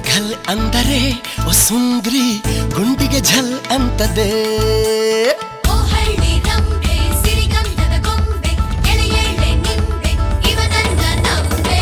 ಘಲ್ ಅಂದರೆ ಓ ಸುಂದ್ರಿ ಗುಂಡಿಗೆ ಝಲ್ ಅಂತದೆ ಓ ಹಳ್ಳಿ ರಂಬೆ ಸಿರಿಗಂಧದ ಗೊಂಬೆ ಎಳೆಯೆಳೆ ನಿಂಬೆ ಇವ ನನ್ನ ನಂಬೆ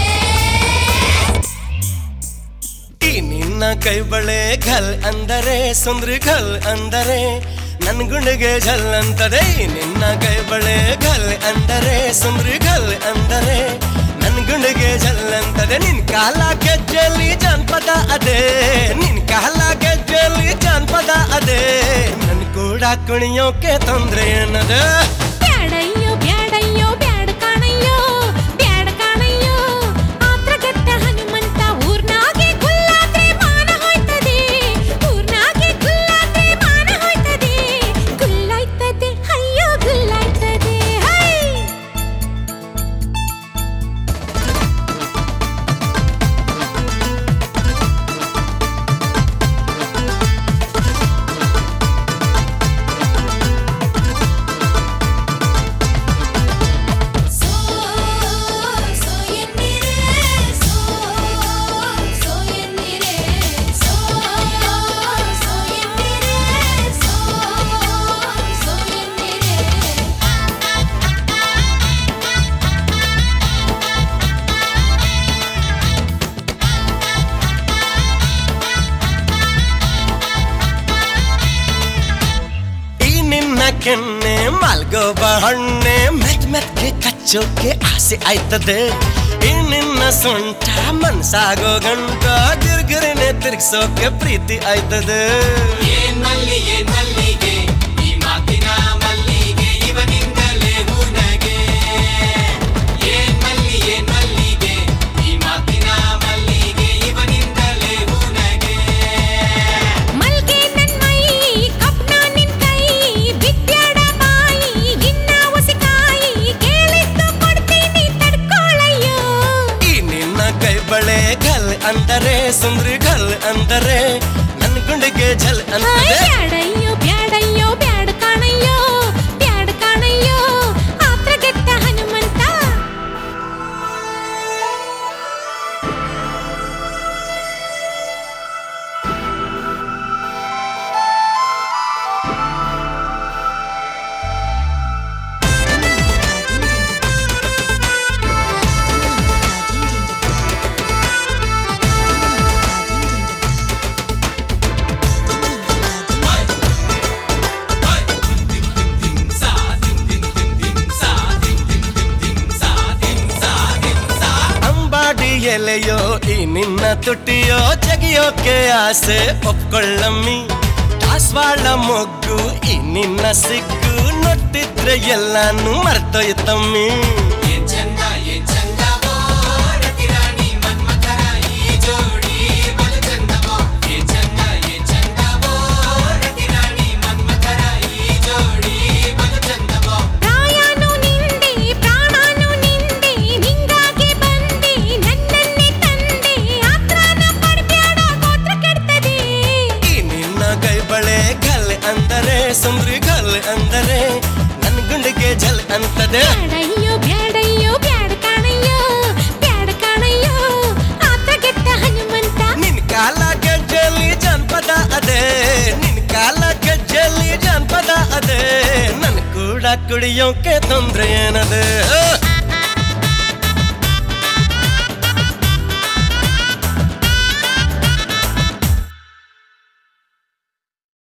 ಈ ನಿನ್ನ ಕೈ ಬಳೆ ಘಲ್ ಅಂದರೆ ಸುಂದ್ರಿ ಘಲ್ ಅಂದರೆ ನನ್ ಗುಂಡಿಗೆ ಝಲ್ ಅಂತದೆ ಈ ನಿನ್ನ ಕೈ ಬಳೆ ಘಲ್ ಅಂದರೆ ಸುಂದ್ರಿ ಘಲ್ ಅಂದರೆ ನನ್ ಗುಂಡಿಗೆ ಝಲ್ ಅಂತದೆ ನಿನ್ ಕಾಲ ಗೆಜ್ಜೆಲಿ ಜಾನಪದ ಅದೇ ನಿನ್ ಕಾಲ ಗೆಜ್ಜೆಲಿ ಜಾನಪದ ಅದೇ ನನ್ ಕೂಡ ಕುಣಿಯೋಕೆ ತೊಂದ್ರೆ ಏನದ ಬ್ಯಾಡಯ್ಯೋ ಬ್ಯಾಡಯ್ಯೋ ಬ್ಯಾಡ ಕಾಣಯ್ಯೋ ಬ್ಯಾಡ ಕಾಣಯ್ಯೋ ಆತ್ರಗಟ್ಟ ಹನುಮಂತ ಊರ್ನಾಗೆ ಗುಲ್ಲಾದ್ರೆ ಮಾನ ಹೋಯ್ತದೆ ಊರ್ನಾಗೆ ಗುಲ್ಲಾದ್ರೆ ಮಾನ ಹೋಯ್ತದೆ ಗುಲ್ಲಾಯ್ತದೆ ಅಯ್ಯೋ ಗುಲ್ಲಾಯ್ತದೆ ಹೈ ಸೋ ಸೋ ಎನ್ನಿರೆ ಸೋ ಸೋ ಎನ್ನಿರೆ ಸೋ ಸೋ ಎನ್ನಿರೆ ಸೋ ಸೋ ಎನ್ನಿರೆ ಈ ನಿನ್ನ ಕೆನ್ನೆ ಮಲ್ಗೋಬ ಹಣ್ಣೆ ಮೆತ್ ಮೆತ್ಗೆ ಕಚ್ಚೋಕೆ ಆಸೆ ಆಯ್ತದೆ ಈ ನಿನ್ನ ಸೊಂಟ ಮನ್ಸಾಗೋ ಗಂಟ ಗಿರ್ಗಿರಿನೆ ತಿರ್ಗ್ಸೋಕೆ ಪ್ರೀತಿ ಆಯ್ತದೆ ಏನ್ ಮಲ್ಲಿ ಏನ್ ಮಲ್ಲಿಗೆ ಈ ಮಾತಿನ ಮಲ್ಲಿಗೆ ಇವನಿಂದಲೇ ಹುನಗೆ ಏನ್ ಮಲ್ಲಿ ಏನ್ ಮಲ್ಲಿಗೆ ಈ ಮಾತಿನ ಮಲ್ಲಿಗೆ ಇವನಿಂದಲೇ ಹುನಗೆ ಮಲ್ಗೆ ನನ್ ಮೈ ಕಪ್ನ ನಿನ್ ಕೈ ಬಿದ್ಯಾಡ ಬಾಯಿ ಇನ್ನ ಉಸಿಕಾಯಿ ಕೇಳಿದ್ದು ಕೊಡ್ತೀನಿ ತಡ್ಕೊಳ್ಳಯ್ಯೋ ಈ ನಿನ್ನ ಕೈ ಬಳೆ ಘಲ್ ಅಂದರೆ ಸುಂದ್ರಿ ಘಲ್ ಅಂದರೆ ನನ್ ಗುಂಡಿಗೆ ಝಲ್ ಅಂತದೆ ಬ್ಯಾಡಯ್ಯೋ ಬ್ಯಾಡಯ್ಯೋ ಬ್ಯಾಡ ಕಾಣಯ್ಯೋ ಬ್ಯಾಡ ಕಾಣಯ್ಯೋ ಆತ್ರಗೆಟ್ಟ ಹನುಮಂತ ಅಂಬಾಡಿ ಎಲೆಯೋ ಈ ನಿನ್ನ ತುಟಿಯೋ ಜಗಿಯೋಕೆ ಆಸೆ ಒಪ್ಕೊಳ್ಳಮ್ಮಿ ದಾಸವಾಳ ಮೊಗ್ಗು ಈ ನಿನ್ನ ಸಿಗ್ಗು ನೊಟ್ಟಿದ್ರೆ ಎಲ್ಲಾನು ಮರ್ತೋಯ್ತಮ್ಮಿ ಏನ್ ಚಂದ ಏನ್ ಚಂದವೋ ರತಿರಾಣಿ ಮನ್ಮಥರ ಈ ಜೋಡಿ ಬಲು ಚಂದವೋ ಏನ್ ಚಂದ ಏನ್ ಚಂದವೋ ರತಿರಾಣಿ ಮನ್ಮಥರ ಈ ಜೋಡಿ ಬಲು ಚಂದವೋ ಪ್ರಾಯನು ನಿಂದೆ ಪ್ರಾಣನು ನಿಂದೆ ನಿಂಗಾಗಿ ಬಂದೆ ನನ್ನನ್ನೇ ತಂದೆ ಆತ್ರನ ಪಡ್ಬ್ಯಾಡ ಗೋತ್ರ ಕೆಡ್ತದೆ ಈ ನಿನ್ನ ಕೈ ಬಳೆ ಘಲ್ ಅಂದರೆ ಸುಂದ್ರಿ ಘಲ್ ಅಂದರೆ ನನ್ ಗುಂಡಿಗೆ ಝಲ್ ಅಂತದೆ ಬ್ಯಾಡಯ್ಯೋ ಬ್ಯಾಡಯ್ಯೋ ಬ್ಯಾಡ ಕಾಣಯ್ಯೋ ಬ್ಯಾಡ ಕಾಣಯ್ಯೋ ಆತ್ರಗೆಟ್ಟ ಹನುಮಂತ ನಿನ್ ಕಾಲ ಗೆಜ್ಜೆಲಿ ಜಾನಪದ ಅದೇ ನಿನ್ ಕಾಲ ಗೆಜ್ಜೆಲಿ ಜಾನಪದ ಅದೇ ನನ್ ಕೂಡ ಕುಡಿಯೋಕೆ ತೊಂದ್ರೆ ಏನದೆ